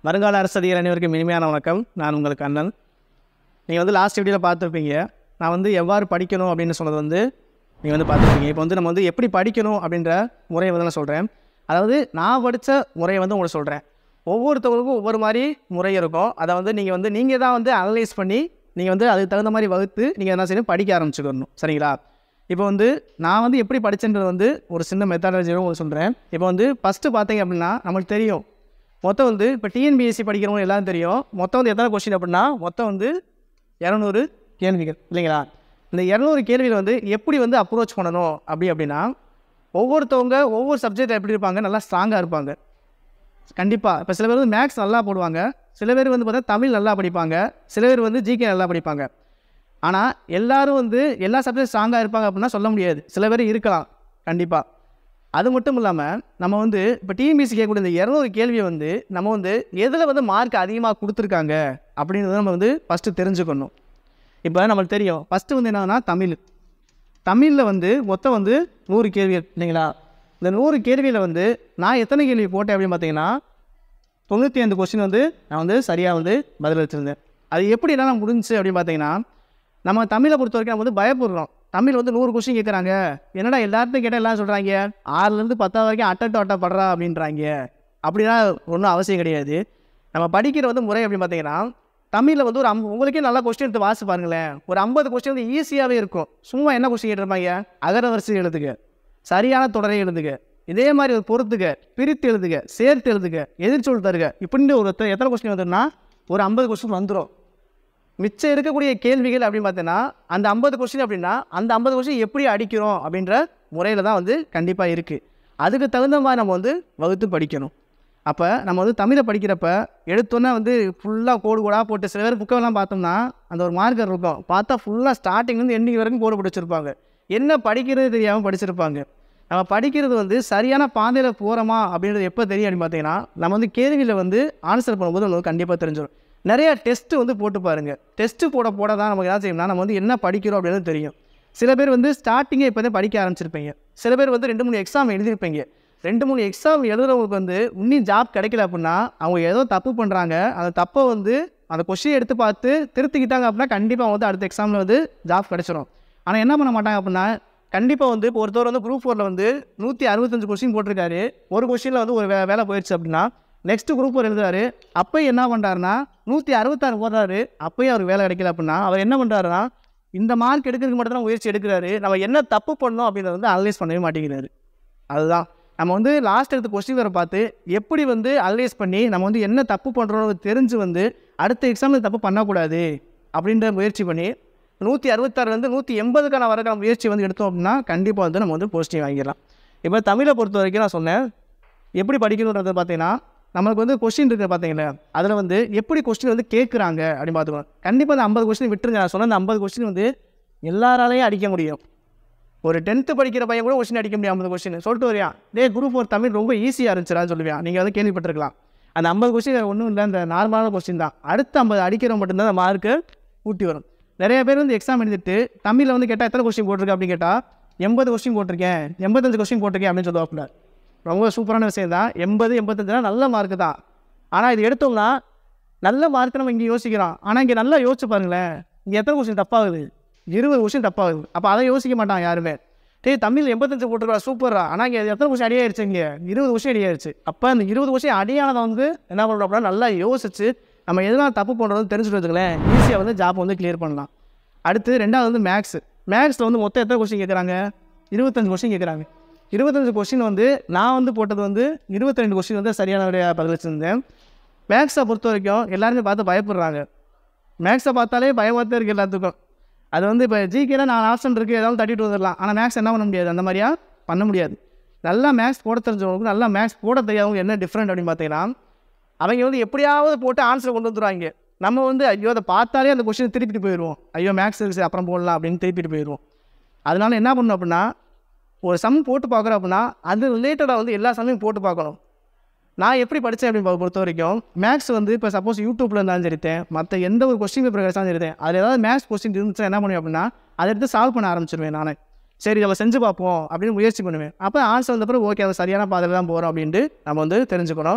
வருங்கால அரசதிகள் அனைவருக்கும் இனிமையான வணக்கம் நான் உங்களுக்கு அண்ணன் நீங்கள் வந்து லாஸ்ட் வீடியோவில் பார்த்துருப்பீங்க நான் வந்து எவ்வாறு படிக்கணும் அப்படின்னு சொன்னது வந்து நீங்கள் வந்து பார்த்துருப்பீங்க இப்போ வந்து நம்ம வந்து எப்படி படிக்கணும் அப்படின்ற முறையை வந்து நான் சொல்கிறேன் அதாவது நான் படித்த முறையை வந்து உங்களுக்கு சொல்கிறேன் ஒவ்வொருத்தவங்களுக்கும் ஒவ்வொரு மாதிரி முறை இருக்கும் அதை வந்து நீங்கள் வந்து நீங்கள் தான் வந்து அனலைஸ் பண்ணி நீங்கள் வந்து அதுக்கு தகுந்த மாதிரி வகுத்து நீங்கள் என்ன செய்யணும் படிக்க ஆரம்பிச்சுக்கணும் சரிங்களா இப்போ வந்து நான் வந்து எப்படி படித்தேன்றது வந்து ஒரு சின்ன மெத்தாலஜியும் உங்களுக்கு சொல்கிறேன் இப்போ வந்து ஃபஸ்ட்டு பார்த்தீங்க அப்படின்னா நம்மளுக்கு தெரியும் மொத்தம் வந்து இப்போ டிஎன்பிஎஸ்சி படிக்கிறவங்க எல்லாரும் தெரியும் மொத்தம் வந்து எத்தனை கொஸ்டின் அப்படின்னா மொத்தம் வந்து இரநூறு கேள்விகள் இல்லைங்களா இந்த இரநூறு கேள்விகள் வந்து எப்படி வந்து அப்ரோச் பண்ணணும் அப்படி அப்படின்னா ஒவ்வொருத்தவங்க ஒவ்வொரு சப்ஜெக்ட் எப்படி இருப்பாங்க நல்லா ஸ்ட்ராங்காக இருப்பாங்க கண்டிப்பாக இப்போ சில பேர் வந்து மேக்ஸ் நல்லா போடுவாங்க சில பேர் வந்து பார்த்தா தமிழ் நல்லா படிப்பாங்க சில பேர் வந்து ஜிகே நல்லா படிப்பாங்க ஆனால் எல்லாரும் வந்து எல்லா சப்ஜெக்ட் ஸ்ட்ராங்காக இருப்பாங்க அப்படின்னா சொல்ல முடியாது சில பேர் இருக்கலாம் கண்டிப்பாக அது மட்டும் இல்லாமல் நம்ம வந்து இப்போ டிஎம்பிசி கேட்கக்கூடிய இந்த இரநூறு கேள்வியை வந்து நம்ம வந்து எதில் வந்து மார்க் அதிகமாக கொடுத்துருக்காங்க அப்படின்றத நம்ம வந்து ஃபஸ்ட்டு தெரிஞ்சுக்கணும் இப்போ நம்மளுக்கு தெரியும் ஃபஸ்ட்டு வந்து என்னன்னா தமிழ் தமிழில் வந்து மொத்தம் வந்து நூறு கேள்விகள் இல்லைங்களா இந்த நூறு கேள்வியில் வந்து நான் எத்தனை கேள்வி போட்டேன் அப்படின்னு பார்த்தீங்கன்னா தொண்ணூற்றி ஐந்து கொஸ்டின் வந்து நான் வந்து சரியாக வந்து பதில் வச்சுருந்தேன் அது எப்படி என்னென்ன முடிஞ்சுச்சு அப்படின்னு பார்த்தீங்கன்னா நம்ம தமிழை பொறுத்த வரைக்கும் நம்ம வந்து பயப்படுறோம் தமிழ் வந்து நூறு கொஸ்டின் கேட்குறாங்க என்னடா எல்லாத்தையும் கேட்டால் எல்லாம் சொல்கிறாங்க ஆறுலேருந்து பத்தாவது வரைக்கும் அட்டட்டு அட்டை படுறா அப்படின்றாங்க அப்படிலாம் ஒன்றும் அவசியம் கிடையாது நம்ம படிக்கிற வந்து முறை அப்படின்னு பார்த்தீங்கன்னா தமிழில் வந்து ஒரு அம் உங்களுக்கே நல்லா கொஸ்டின் எடுத்து வாசி பாருங்களேன் ஒரு ஐம்பது கொஸ்டின் வந்து ஈஸியாகவே இருக்கும் சும்மா என்ன கொஸ்டின் கேட்டிருப்பாங்க அகர வரிசை எழுதுக சரியான தொடரை எழுதுக இதே மாதிரி ஒரு பொறுத்துக பிரித்து எழுதுக சேர்த்து எழுதுக எதிர்ச்சொல் தருக இப்படின்னு ஒரு எத்த- எத்தனை கொஸ்டின் வந்துன்னா ஒரு ஐம்பது கொஸ்டின் வந்துடும் மிச்சம் இருக்கக்கூடிய கேள்விகள் அப்படின்னு பார்த்தீங்கன்னா அந்த ஐம்பது கொஸ்டின் அப்படின்னா அந்த ஐம்பது கொஸ்டின் எப்படி அடிக்கிறோம் அப்படின்ற முறையில் தான் வந்து கண்டிப்பாக இருக்குது அதுக்கு தகுந்த மாதிரி நம்ம வந்து வகுத்து படிக்கணும் அப்போ நம்ம வந்து தமிழை படிக்கிறப்ப எடுத்தோன்னே வந்து ஃபுல்லாக கோடு கோடாக போட்டு சில பேர் புக்கெல்லாம் பார்த்தோம்னா அந்த ஒரு மார்க்கர் இருக்கும் பார்த்தா ஃபுல்லாக ஸ்டார்டிங்லேருந்து எண்டிங் வரைக்கும் கோடு போட்டு வச்சுருப்பாங்க என்ன படிக்கிறது தெரியாமல் படிச்சிருப்பாங்க நம்ம படிக்கிறது வந்து சரியான பாதையில் போகிறோமா அப்படின்றது எப்போ தெரியும் அப்படின்னு பார்த்தீங்கன்னா நம்ம வந்து கேள்வியில் வந்து ஆன்சர் பண்ணும்போது நமக்கு கண்டிப்பாக தெரிஞ்சிடும் நிறைய டெஸ்ட்டு வந்து போட்டு பாருங்கள் டெஸ்ட்டு போட போட தான் நமக்கு என்ன செய்யணும்னா நம்ம வந்து என்ன படிக்கிறோம் அப்படின்னு தெரியும் சில பேர் வந்து ஸ்டார்டிங்கே இப்போ தான் படிக்க ஆரம்பிச்சிருப்பீங்க சில பேர் வந்து ரெண்டு மூணு எக்ஸாம் எழுதியிருப்பீங்க ரெண்டு மூணு எக்ஸாம் எழுதுறவங்களுக்கு வந்து இன்னும் ஜாப் கிடைக்கல அப்படின்னா அவங்க ஏதோ தப்பு பண்ணுறாங்க அந்த தப்பை வந்து அந்த கொஷின் எடுத்து பார்த்து திருத்திக்கிட்டாங்க அப்படின்னா கண்டிப்பாக வந்து அடுத்த எக்ஸாமில் வந்து ஜாப் கிடைச்சிரும் ஆனால் என்ன பண்ண மாட்டாங்க அப்படின்னா கண்டிப்பாக வந்து இப்போ ஒருத்தர் வந்து குரூப் ஃபோரில் வந்து நூற்றி அறுபத்தஞ்சு கொஸ்டின் போட்டிருக்காரு ஒரு கொஸ்டினில் வந்து ஒரு வே வேலை போயிடுச்சு அப்படின்னா நெக்ஸ்ட் குரூப் ஃபோர் எழுதுறாரு அப்போ என்ன பண்ணுறாருன்னா நூற்றி அறுபத்தாறு போடுறாரு அப்போயும் அவருக்கு வேலை கிடைக்கல அப்படின்னா அவர் என்ன பண்ணுறாருன்னா இந்த மார்க் எடுக்கிறதுக்கு மட்டும் தான் முயற்சி எடுக்கிறாரு நம்ம என்ன தப்பு பண்ணோம் அப்படின்றத வந்து அனலைஸ் பண்ணவே மாட்டேங்கிறாரு அதுதான் நம்ம வந்து லாஸ்ட் எடுத்த கொஸ்டின் வரை பார்த்து எப்படி வந்து அனலைஸ் பண்ணி நம்ம வந்து என்ன தப்பு பண்ணுறோம்னு தெரிஞ்சு வந்து அடுத்த எக்ஸாமில் தப்பு பண்ணக்கூடாது அப்படின்ற முயற்சி பண்ணி நூற்றி அறுபத்தாறுலேருந்து நூற்றி எண்பதுக்கான வரக்கான முயற்சி வந்து எடுத்தோம் அப்படின்னா கண்டிப்பாக வந்து நம்ம வந்து போஸ்டிங் வாங்கிடலாம் இப்போ தமிழை பொறுத்த வரைக்கும் நான் சொன்னேன் எப்படி படிக்கணுன்றது பார்த்தீங்கன்னா நம்மளுக்கு வந்து கொஸ்டின் இருக்குது பார்த்தீங்களா அதில் வந்து எப்படி கொஸ்டின் வந்து கேட்குறாங்க அப்படின்னு பார்த்துக்கணும் கண்டிப்பாக அந்த ஐம்பது கொஸ்டின் விட்டுருங்க நான் சொன்ன அந்த ஐம்பது கொஸ்டின் வந்து எல்லாராலையும் அடிக்க முடியும் ஒரு டென்த்து படிக்கிற பையன் கூட கொஸ்டின் அடிக்க முடியும் ஐம்பது கொஸ்டின் சொல்லிட்டு வரியா டே குரூப் ஃபோர் தமிழ் ரொம்ப ஈஸியாக இருந்துச்சுடான்னு சொல்லுவியா நீங்கள் வந்து கேள்விப்பட்டிருக்கலாம் அந்த ஐம்பது கொஸ்டின் ஒன்றும் இல்லை அந்த நார்மலான கொஸ்டின் தான் அடுத்த ஐம்பது அடிக்கிற மட்டும்தான் அந்த மார்க்கு கூட்டி வரும் நிறைய பேர் வந்து எக்ஸாம் எழுதிட்டு தமிழில் வந்து கேட்டால் எத்தனை கொஸ்டின் போட்டிருக்கேன் அப்படின்னு கேட்டால் எண்பது கொஸ்டின் போட்டிருக்கேன் எண்பத்தஞ்சு கொஸ்டின் போட்டிருக்கேன் அப்படின்னு சொல்லுவாப்புல ரொம்ப சூப்பரான விஷயம் தான் எண்பது எண்பத்தஞ்சுனா நல்ல மார்க்கு தான் ஆனால் இது எடுத்தோம்னா நல்ல மார்க் நம்ம இங்கே யோசிக்கிறோம் ஆனால் இங்கே நல்லா யோசிச்சு பாருங்களேன் இங்கே எத்தனை கொஸ்டின் தப்பாகுது இருபது கொஸ்டின் தப்பாகுது அப்போ அதை யோசிக்க மாட்டான் யாருமே டேய் தமிழ் எண்பத்தஞ்சு போட்டுருக்கா சூப்பரா ஆனால் இங்கே எத்தனை கொஸ்டின் அடியாயிருச்சு இங்கே இருபது கொஸ்டின் அடியாயிருச்சு அப்போ அந்த இருபது கொஸ்டின் அடியானதை வந்து என்ன பண்ணுறோம் அப்படின்னா நல்லா யோசிச்சு நம்ம எதனால் தப்பு பண்ணுறதுன்னு தெரிஞ்சுட்டு வச்சுக்கலேன் ஈஸியாக வந்து ஜாப் வந்து கிளியர் பண்ணலாம் அடுத்து ரெண்டாவது வந்து மேக்ஸ் மேக்ஸில் வந்து மொத்தம் எத்தனை கொஸ்டின் கேட்குறாங்க இருபத்தஞ்சு கொஸ்டின் கேட்குறாங்க இருபத்தஞ்சு கொஸ்டின் வந்து நான் வந்து போட்டது வந்து இருபத்தி ரெண்டு கொஸ்டின் வந்து சரியான விடையாக பதில் வச்சுருந்தேன் மேக்ஸை பொறுத்த வரைக்கும் எல்லாருமே பார்த்து பயப்படுறாங்க மேக்ஸை பார்த்தாலே பயமாக தான் இருக்குது எல்லாத்துக்கும் அது வந்து இப்போ ஜிகேல நான் ஆப்ஷன் இருக்குது ஏதாவது தட்டிட்டு வந்துடலாம் ஆனால் மேக்ஸ் என்ன பண்ண முடியாது அந்த மாதிரியா பண்ண முடியாது நல்லா மேக்ஸ் போட தெரிஞ்சவங்களுக்கு நல்லா மேக்ஸ் போட தெரியாதவங்க என்ன டிஃப்ரெண்ட் அப்படின்னு பார்த்தீங்கன்னா அவங்க வந்து எப்படியாவது போட்டு ஆன்சர் கொண்டு வந்துடுவாங்க நம்ம வந்து ஐயோ அதை பார்த்தாலே அந்த கொஸ்டின் திருப்பிட்டு போயிடுவோம் ஐயோ மேக்ஸ் இருக்கு அப்புறம் போடலாம் அப்படின்னு திருப்பிட்டு போயிடுவோம் அதனால என்ன பண்ணணும் அப்படின்னா ஒரு சம் போட்டு பார்க்குறோம் அப்படின்னா அது ரிலேட்டடாக வந்து எல்லா சம்மையும் போட்டு பார்க்கணும் நான் எப்படி படித்தேன் அப்படின்னு பா- பொறுத்த வரைக்கும் மேக்ஸ் வந்து இப்போ சப்போஸ் யூடியூப்பில் இருந்தாலும் சரித்தேன் மற்ற எந்த ஒரு கொஸ்டின் பேப்பர் கிடைச்சாலும் சரித்தேன் அதில் ஏதாவது மேக்ஸ் கொஸ்டின் இருந்துச்சுன்னா என்ன பண்ணுவேன் அப்படின்னா அதை எடுத்து சால்வ் பண்ண ஆரம்பிச்சிருவேன் நானே சரி நம்ம செஞ்சு பார்ப்போம் அப்படின்னு முயற்சி பண்ணுவேன் அப்போ ஆன்சர் வந்த பிறகு ஓகே அது சரியான பாதையில் தான் போகிறோம் அப்படின்ட்டு நம்ம வந்து தெரிஞ்சுக்கணும்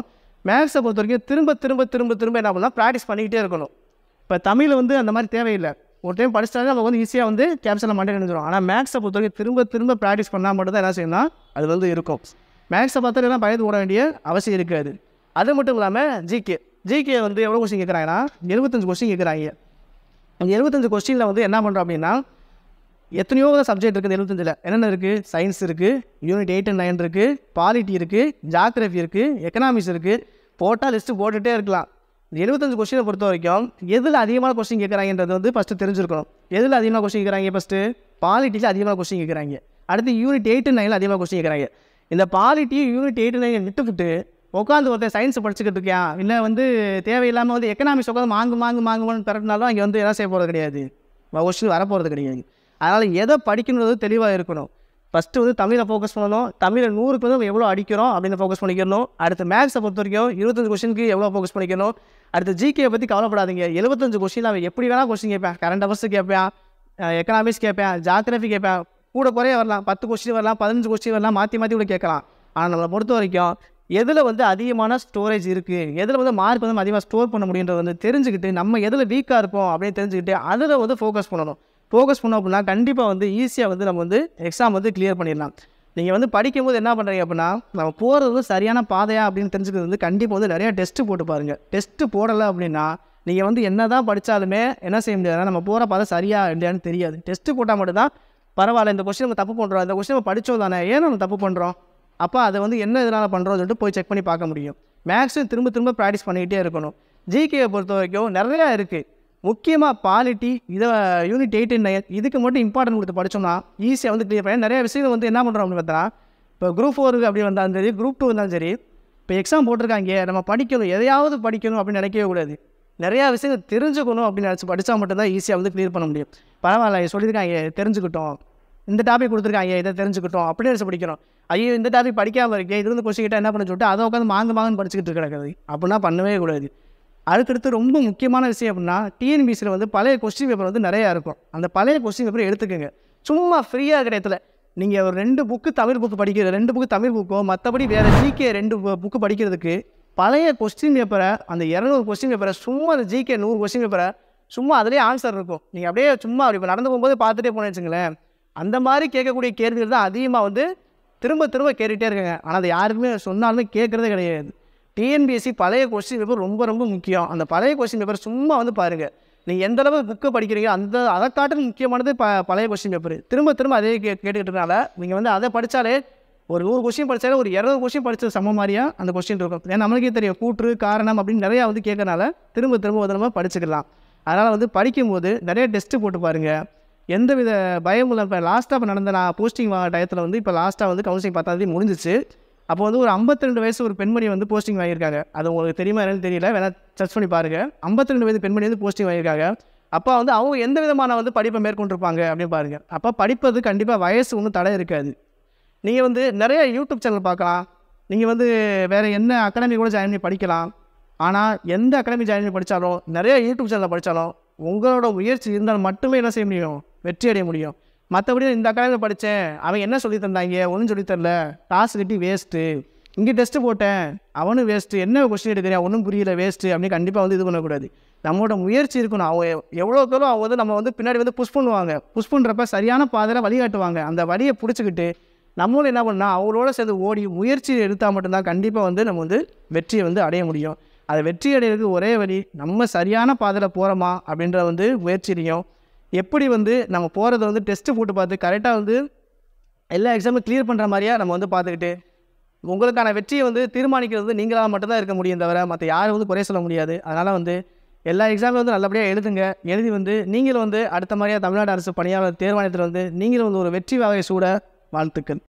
மேக்ஸை பொறுத்த வரைக்கும் திரும்ப திரும்ப திரும்ப திரும்ப என்ன பண்ணலாம் ப்ராக்டிஸ் பண்ணிக்கிட்டே இருக்கணும் இப்போ தமிழ் வந்து அந்த மாதிரி தேவையில்லை ஒரு டைம் படிச்சிட்டாலே நம்ம வந்து ஈஸியாக வந்து கேப்சனில் மண்டே நினைச்சிடும் ஆனால் மேக்ஸை பொறுத்த வரைக்கும் திரும்ப திரும்ப ப்ராக்டிஸ் பண்ணால் மட்டும் தான் என்ன செய்யணும்னா அது வந்து இருக்கும் மேக்ஸை பார்த்தாலும் பயந்து ஓட வேண்டிய அவசியம் இருக்காது அது மட்டும் இல்லாமல் ஜிகே ஜிகே வந்து எவ்வளோ கொஸ்டின் கேட்குறாங்கன்னா எழுபத்தஞ்சு கொஸ்டின் கேட்குறாங்க அந்த எழுபத்தஞ்சு கொஸ்டினில் வந்து என்ன பண்ணுறோம் அப்படின்னா எத்தனையோ சப்ஜெக்ட் இருக்குது எழுபத்தஞ்சில் என்னென்ன இருக்குது சயின்ஸ் இருக்குது யூனிட் எயிட் அண்ட் நைன் இருக்குது பாலிட்டி இருக்குது ஜாகிரஃபி இருக்குது எக்கனாமிக்ஸ் இருக்குது போட்டால் லிஸ்ட்டு போட்டுகிட்டே இருக்கலாம் இந்த எழுபத்தஞ்சு கொஸ்டினை பொறுத்த வரைக்கும் எதில் அதிகமான கொஸ்டின் கேட்குறாங்கன்றது வந்து ஃபஸ்ட்டு தெரிஞ்சிருக்கணும் எதில் அதிகமாக கொஸ்டின் கேட்குறாங்க ஃபஸ்ட்டு பாலிட்டியில் அதிகமாக கொஸ்டின் கேட்குறாங்க அடுத்து யூனிட் எயிட் அண்ட் நைனில் அதிகமாக கொஸ்டின் கேட்குறாங்க இந்த பாலிட்டி யூனிட் எயிட் நைன் விட்டுக்கிட்டு உட்காந்து ஒருத்தன் சயின்ஸ் படிச்சுக்கிட்டு இருக்கியான் இல்லை வந்து தேவையில்லாமல் வந்து எக்கனாமிக்ஸ் உட்காந்து மாங்கு மாங்கு மாங்குமான்னு பிறட்டினாலும் அங்கே வந்து என்ன செய்ய போகிறது கிடையாது கொஸ்டின் வரப்போகிறது கிடையாது அதனால் எதை படிக்கணுன்றது தெளிவாக இருக்கணும் ஃபஸ்ட்டு வந்து தமிழை ஃபோக்கஸ் பண்ணணும் தமிழை நூறுக்கு வந்து நம்ம எவ்வளோ அடிக்கிறோம் அப்படின்னு ஃபோக்கஸ் பண்ணிக்கணும் அடுத்து மேக்ஸை பொறுத்த வரைக்கும் இருபத்தஞ்சு கொஸ்டினுக்கு எவ்வளோ ஃபோக்கஸ் பண்ணிக்கணும் அடுத்து ஜிகே பற்றி கவலைப்படாதீங்க எழுபத்தஞ்சு கொஸ்டின் அவன் எப்படி வேணால் கொஸ்டின் கேட்பேன் கரண்ட் அவர்ஸ் கேட்பேன் எக்கனாமிக்ஸ் கேட்பேன் ஜாகிரஃபி கேட்பேன் கூட குறைய வரலாம் பத்து கொஸ்டின் வரலாம் பதினஞ்சு கொஸ்டின் வரலாம் மாற்றி மாற்றி கூட கேட்கலாம் ஆனால் நம்மளை பொறுத்த வரைக்கும் எதில் வந்து அதிகமான ஸ்டோரேஜ் இருக்குது எதில் வந்து மார்க் வந்து நம்ம அதிகமாக ஸ்டோர் பண்ண முடியுன்றது வந்து தெரிஞ்சுக்கிட்டு நம்ம எதில் வீக்காக இருப்போம் அப்படின்னு தெரிஞ்சுக்கிட்டு அதில் வந்து ஃபோக்கஸ் பண்ணணும் ஃபோக்கஸ் பண்ணோம் அப்படின்னா கண்டிப்பாக வந்து ஈஸியாக வந்து நம்ம வந்து எக்ஸாம் வந்து கிளியர் பண்ணிடலாம் நீங்கள் வந்து படிக்கும்போது என்ன பண்ணுறீங்க அப்படின்னா நம்ம போகிறது வந்து சரியான பாதையா அப்படின்னு தெரிஞ்சுக்கிறது வந்து கண்டிப்பாக வந்து நிறையா டெஸ்ட்டு போட்டு பாருங்கள் டெஸ்ட்டு போடலை அப்படின்னா நீங்கள் வந்து என்ன தான் படித்தாலுமே என்ன செய்ய முடியாதுன்னா நம்ம போகிற பாதை சரியா இல்லையான்னு தெரியாது டெஸ்ட்டு போட்டால் மட்டும்தான் பரவாயில்ல இந்த கொஸ்டின் நம்ம தப்பு பண்ணுறோம் இந்த கொஸ்டின் நம்ம படித்தோம் தானே ஏன் நம்ம தப்பு பண்ணுறோம் அப்போ அதை வந்து என்ன இதனால் பண்ணுறோம்னு சொல்லிட்டு போய் செக் பண்ணி பார்க்க முடியும் மேக்ஸும் திரும்ப திரும்ப ப்ராக்டிஸ் பண்ணிக்கிட்டே இருக்கணும் ஜிகேயை பொறுத்த வரைக்கும் நிறையா இருக்குது முக்கியமாக பாலிட்டி இதை யூனிட் எயிட் அண்ட் நைன் இதுக்கு மட்டும் இம்பார்ட்டன்ட் கொடுத்து படித்தோம்னா ஈஸியாக வந்து கிளியர் பண்ணி நிறைய விஷயங்கள் வந்து என்ன பண்ணுறோம் அப்படின்னு பார்த்தா இப்போ குரூப் ஃபோருக்கு அப்படி வந்தாலும் சரி குரூப் டூ வந்தாலும் சரி இப்போ எக்ஸாம் போட்டிருக்காங்க நம்ம படிக்கணும் எதையாவது படிக்கணும் அப்படின்னு நினைக்கவே கூடாது நிறையா விஷயங்கள் தெரிஞ்சுக்கணும் அப்படின்னு நினச்சி படித்தா மட்டும்தான் ஈஸியாக வந்து கிளியர் பண்ண முடியும் பரவாயில்ல சொல்லியிருக்காங்க தெரிஞ்சுக்கிட்டோம் இந்த டாபிக் கொடுத்துருக்காங்க இதை தெரிஞ்சுக்கிட்டோம் அப்படின்னு நினச்சி படிக்கணும் ஐயோ இந்த டாபிக் படிக்காமல் இருக்கேன் இது வந்து கொஸ்டின் கேட்டால் என்ன பண்ண சொல்லிட்டு அதை உட்காந்து மாங்க மாங்கன்னு படிச்சுக்கிட்டு கிடக்குது அப்படின்னா பண்ணவே கூடாது அதுக்கடுத்து ரொம்ப முக்கியமான விஷயம் அப்படின்னா டிஎன்பிசியில் வந்து பழைய கொஸ்டின் பேப்பர் வந்து நிறையா இருக்கும் அந்த பழைய கொஸ்டின் பேப்பர் எடுத்துக்கோங்க சும்மா ஃப்ரீயாக கிடையத்துல நீங்கள் ஒரு ரெண்டு புக்கு தமிழ் புக்கு படிக்கிறது ரெண்டு புக்கு தமிழ் புக்கோ மற்றபடி வேறு ஜிகே ரெண்டு புக்கு படிக்கிறதுக்கு பழைய கொஸ்டின் பேப்பரை அந்த இரநூறு கொஸ்டின் பேப்பரை சும்மா அந்த ஜிகே நூறு கொஸ்டின் பேப்பரை சும்மா அதிலே ஆன்சர் இருக்கும் நீங்கள் அப்படியே சும்மா அப்படி இப்போ நடந்து போகும்போது பார்த்துட்டே போனேன்னு வச்சுங்களேன் அந்த மாதிரி கேட்கக்கூடிய கேள்விகள் தான் அதிகமாக வந்து திரும்ப திரும்ப கேட்டுகிட்டே இருக்காங்க ஆனால் அதை யாருக்குமே சொன்னாலுமே கேட்குறதே கிடையாது டிஎன்பிஎஸ்சி பழைய கொஸ்டின் பேப்பர் ரொம்ப ரொம்ப முக்கியம் அந்த பழைய கொஸ்டின் பேப்பர் சும்மா வந்து பாருங்கள் நீங்கள் எந்த அளவு புக்கு படிக்கிறீங்க அந்த அதை காட்டிலும் முக்கியமானது ப பழைய கொஸ்டின் பேப்பர் திரும்ப திரும்ப அதே கே கேட்டுக்கிட்டனால நீங்கள் வந்து அதை படித்தாலே ஒரு நூறு கொஸ்டின் படித்தாலே ஒரு இரநூறு கொஸ்டின் படிச்சது சம மாதிரியா அந்த கொஸ்டின் இருக்கும் ஏன்னா நம்மளுக்கே தெரியும் கூற்று காரணம் அப்படின்னு நிறையா வந்து கேட்கறனால திரும்ப திரும்ப ஒரு நம்ம படிச்சுக்கலாம் அதனால் வந்து படிக்கும்போது நிறைய டெஸ்ட்டு போட்டு பாருங்கள் எந்த வித பயமும் இல்லை இப்போ லாஸ்ட்டாக இப்போ நடந்த நான் போஸ்டிங் டயத்தில் வந்து இப்போ லாஸ்ட்டாக வந்து கவுன்சிலிங் பத்தாந்தேதி முடிஞ்சிச்சு அப்போ வந்து ஒரு 52 வயசு ஒரு பெண்மணி வந்து போஸ்டிங் வாங்கியிருக்காங்க அது உங்களுக்கு தெரியுமா என்னன்னு தெரியல வேணா சர்ச் பண்ணி பாருங்கள் 52 வயது பெண்மணி வந்து போஸ்டிங் வாங்கியிருக்காங்க அப்போ வந்து அவங்க எந்த விதமான வந்து படிப்பை மேற்கொண்டிருப்பாங்க அப்படின்னு பாருங்கள் அப்போ படிப்பது கண்டிப்பாக வயசு ஒன்றும் தடை இருக்காது நீங்கள் வந்து நிறைய யூடியூப் சேனல் பார்க்கலாம் நீங்கள் வந்து வேறு என்ன அகாடமி கூட ஜாயின் பண்ணி படிக்கலாம் ஆனால் எந்த அகாடமி ஜாயின் பண்ணி படித்தாலும் நிறைய யூடியூப் சேனலில் படித்தாலும் உங்களோட முயற்சி இருந்தால் மட்டுமே என்ன செய்ய முடியும் வெற்றி அடைய முடியும் மற்றபடி இந்த அகாடமியில் படித்தேன் அவன் என்ன சொல்லி தந்தாங்க ஒன்றும் சொல்லி தரல காசு கட்டி வேஸ்ட்டு இங்கே டெஸ்ட்டு போட்டேன் அவனும் வேஸ்ட்டு என்ன கொஸ்டின் எடுக்கிறேன் ஒன்றும் புரியல வேஸ்ட்டு அப்படின்னு கண்டிப்பாக வந்து இது பண்ணக்கூடாது நம்மளோட முயற்சி இருக்கணும் அவங்க எவ்வளோக்கு எவ்வளோ அவங்க வந்து நம்ம வந்து பின்னாடி வந்து புஷ் பண்ணுவாங்க புஷ் பண்ணுறப்ப சரியான பாதையில் வழிகாட்டுவாங்க அந்த வழியை பிடிச்சிக்கிட்டு நம்மளும் என்ன பண்ணால் அவங்களோட சேர்ந்து ஓடி முயற்சி எடுத்தால் மட்டும்தான் கண்டிப்பாக வந்து நம்ம வந்து வெற்றியை வந்து அடைய முடியும் அதை வெற்றி அடையிறதுக்கு ஒரே வழி நம்ம சரியான பாதையில் போகிறோமா அப்படின்ற வந்து முயற்சியிலையும் எப்படி வந்து நம்ம போகிறத வந்து டெஸ்ட்டு போட்டு பார்த்து கரெக்டாக வந்து எல்லா எக்ஸாமும் கிளியர் பண்ணுற மாதிரியா நம்ம வந்து பார்த்துக்கிட்டு உங்களுக்கான வெற்றியை வந்து தீர்மானிக்கிறது வந்து நீங்களாக மட்டும்தான் இருக்க முடியும் தவிர மற்ற யாரும் வந்து குறை சொல்ல முடியாது அதனால் வந்து எல்லா எக்ஸாமும் வந்து நல்லபடியாக எழுதுங்க எழுதி வந்து நீங்களும் வந்து அடுத்த மாதிரியாக தமிழ்நாடு அரசு பணியாளர் தேர்வாணையத்தில் வந்து நீங்களும் வந்து ஒரு வெற்றி வகை சூட வாழ்த்துக்கள்